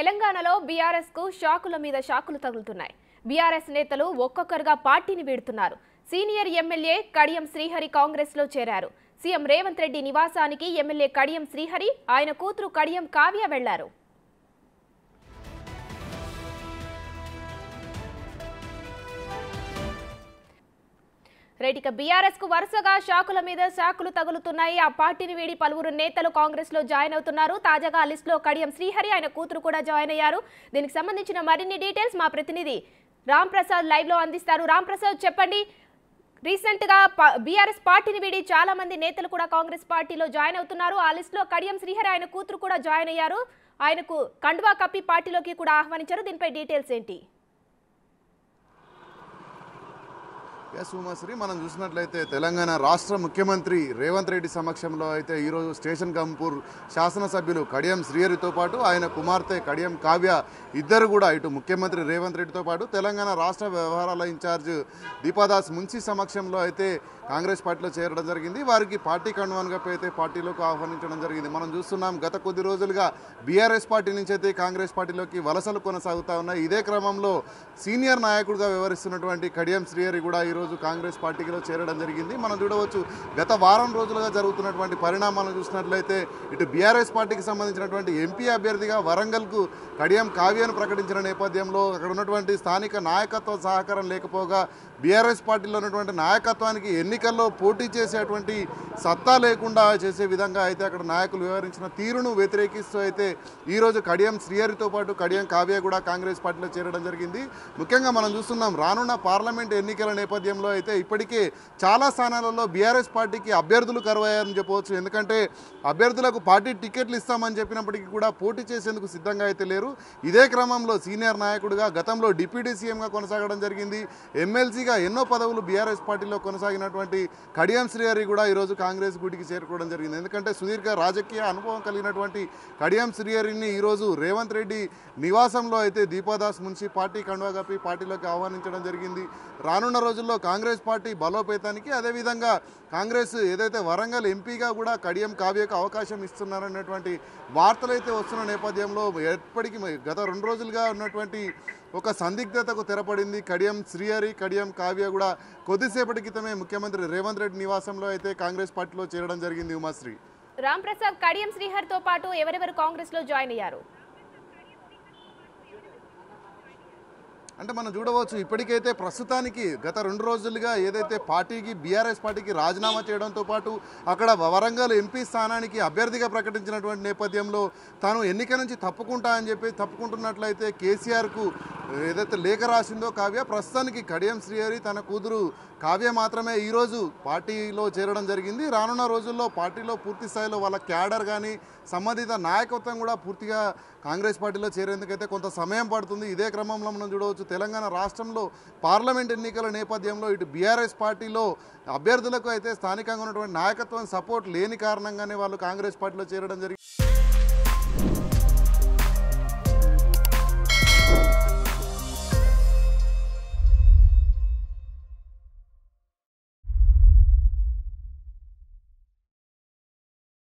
తెలంగాణలో బీఆర్ఎస్ కు షాకుల మీద షాకులు తగులుతున్నాయి బీఆర్ఎస్ నేతలు ఒక్కొక్కరుగా పార్టీని వీడుతున్నారు సీనియర్ ఎమ్మెల్యే కడియం శ్రీహరి కాంగ్రెస్ లో చేరారు సీఎం రేవంత్ రెడ్డి నివాసానికి ఎమ్మెల్యే కడియం శ్రీహరి ఆయన కూతురు కడియం కావ్య వెళ్లారు రైట్ ఇక బీఆర్ఎస్ కు వరుసగా షాకుల మీద షాకులు తగులుతున్నాయి ఆ పార్టీని వీడి పలువురు నేతలు కాంగ్రెస్ లో జాయిన్ అవుతున్నారు తాజాగా ఆ లిస్ట్ లో కడియం శ్రీహరి ఆయన కూతురు కూడా జాయిన్ అయ్యారు దీనికి సంబంధించిన మరిన్ని డీటెయిల్స్ మా ప్రతినిధి రామ్ ప్రసాద్ లైవ్ లో అందిస్తారు రామ్ ప్రసాద్ చెప్పండి రీసెంట్ గా బీఆర్ఎస్ పార్టీని వీడి చాలా మంది నేతలు కూడా కాంగ్రెస్ పార్టీలో జాయిన్ అవుతున్నారు ఆ లిస్ట్ లో కడియం శ్రీహరి ఆయన కూతురు కూడా జాయిన్ అయ్యారు ఆయనకు కండువా కప్పి పార్టీలోకి కూడా ఆహ్వానించారు దీనిపై డీటెయిల్స్ ఏంటి ఎస్ ఉమాశ్రీ మనం చూసినట్లయితే తెలంగాణ రాష్ట్ర ముఖ్యమంత్రి రేవంత్ రెడ్డి సమక్షంలో అయితే ఈరోజు స్టేషన్ గంపూర్ శాసనసభ్యులు కడియం శ్రీహరితో పాటు ఆయన కుమార్తె కడియం కావ్య ఇద్దరు కూడా ఇటు ముఖ్యమంత్రి రేవంత్ రెడ్డితో పాటు తెలంగాణ రాష్ట్ర వ్యవహారాల ఇన్ఛార్జ్ దీపాదాస్ మున్సి సమక్షంలో అయితే కాంగ్రెస్ పార్టీలో చేరడం జరిగింది వారికి పార్టీ కండువాన్గా అయితే పార్టీలోకి ఆహ్వానించడం జరిగింది మనం చూస్తున్నాం గత కొద్ది రోజులుగా బీఆర్ఎస్ పార్టీ నుంచి అయితే కాంగ్రెస్ పార్టీలోకి వలసలు కొనసాగుతా ఉన్నాయి ఇదే క్రమంలో సీనియర్ నాయకుడిగా వ్యవహరిస్తున్నటువంటి కడియం శ్రీహరి కూడా ఈరోజు కాంగ్రెస్ పార్టీలో చేరడం జరిగింది మనం చూడవచ్చు గత వారం రోజులుగా జరుగుతున్నటువంటి పరిణామాలను చూసినట్లయితే ఇటు బీఆర్ఎస్ పార్టీకి సంబంధించినటువంటి ఎంపీ అభ్యర్థిగా వరంగల్కు కడియం కావ్యను ప్రకటించిన నేపథ్యంలో అక్కడ ఉన్నటువంటి స్థానిక నాయకత్వ సహకారం లేకపోగా బీఆర్ఎస్ పార్టీలో ఉన్నటువంటి నాయకత్వానికి ఎన్నికల్లో పోటీ చేసేటువంటి సత్తా లేకుండా చేసే విధంగా అయితే అక్కడ నాయకులు వ్యవహరించిన తీరును వ్యతిరేకిస్తూ అయితే ఈరోజు కడియం శ్రీహరితో పాటు కడియం కావ్య కూడా కాంగ్రెస్ పార్టీలో చేరడం జరిగింది ముఖ్యంగా మనం చూస్తున్నాం రానున్న పార్లమెంట్ ఎన్నికల నేపథ్యంలో అయితే ఇప్పటికే చాలా స్థానాలలో బీఆర్ఎస్ పార్టీకి అభ్యర్థులు కరువయ్యారని చెప్పవచ్చు ఎందుకంటే అభ్యర్థులకు పార్టీ టికెట్లు ఇస్తామని చెప్పినప్పటికీ కూడా పోటీ చేసేందుకు సిద్ధంగా అయితే లేరు ఇదే క్రమంలో సీనియర్ నాయకుడిగా గతంలో డిప్యూటీ సీఎంగా కొనసాగడం జరిగింది ఎమ్మెల్సీగా ఎన్నో పదవులు బీఆర్ఎస్ పార్టీలో కొనసాగినటువంటి కడియం శ్రీహరి కూడా ఈరోజు కాంగ్రెస్ గుడికి చేరుకోవడం జరిగింది ఎందుకంటే సుదీర్ఘ రాజకీయ అనుభవం కలిగినటువంటి కడియం శ్రీహరిని ఈరోజు రేవంత్ రెడ్డి నివాసంలో అయితే దీపాదాస్ మున్సి పార్టీ కండువా కప్పి పార్టీలోకి ఆహ్వానించడం జరిగింది రానున్న రోజుల్లో కాంగ్రెస్ పార్టీ బలోపేతానికి అదేవిధంగా కాంగ్రెస్ ఏదైతే వరంగల్ ఎంపీగా కూడా కడియం కావ్యకు అవకాశం ఇస్తున్నారనేటువంటి వార్తలు అయితే వస్తున్న నేపథ్యంలో ఎప్పటికీ గత రెండు రోజులుగా ఉన్నటువంటి ఒక సందిగ్ధతకు తెరపడింది కడియం శ్రీహరి కడియం కావ్య కూడా కొద్దిసేపటి క్రితమే ముఖ్యమంత్రి రేవంత్ రెడ్డి నివాసంలో అయితే కాంగ్రెస్ పార్టీలో చేరడం జరిగింది ఉమాశ్రీ రామ్ ప్రసాద్ కడియం శ్రీహరితో పాటు ఎవరెవరు కాంగ్రెస్ లో జాయిన్ అయ్యారు అంటే మనం చూడవచ్చు ఇప్పటికైతే ప్రస్తుతానికి గత రెండు రోజులుగా ఏదైతే పార్టీకి బీఆర్ఎస్ పార్టీకి రాజీనామా చేయడంతో పాటు అక్కడ వరంగల్ ఎంపీ స్థానానికి అభ్యర్థిగా ప్రకటించినటువంటి నేపథ్యంలో తాను ఎన్నిక నుంచి తప్పుకుంటా అని చెప్పి తప్పుకుంటున్నట్లయితే కేసీఆర్కు ఏదైతే లేఖ రాసిందో కావ్య ప్రస్తుతానికి కడియం శ్రీహరి తన కూతురు కావ్య మాత్రమే ఈరోజు పార్టీలో చేరడం జరిగింది రానున్న రోజుల్లో పార్టీలో పూర్తి స్థాయిలో వాళ్ళ క్యాడర్ కానీ సంబంధిత నాయకత్వం కూడా పూర్తిగా కాంగ్రెస్ పార్టీలో చేరేందుకైతే కొంత సమయం పడుతుంది ఇదే క్రమంలో మనం చూడవచ్చు తెలంగాణ రాష్ట్రంలో పార్లమెంట్ ఎన్నికల నేపథ్యంలో ఇటు బీఆర్ఎస్ పార్టీలో అభ్యర్థులకు అయితే స్థానికంగా ఉన్నటువంటి నాయకత్వం సపోర్ట్ లేని కారణంగానే వాళ్ళు కాంగ్రెస్ పార్టీలో చేరడం జరిగింది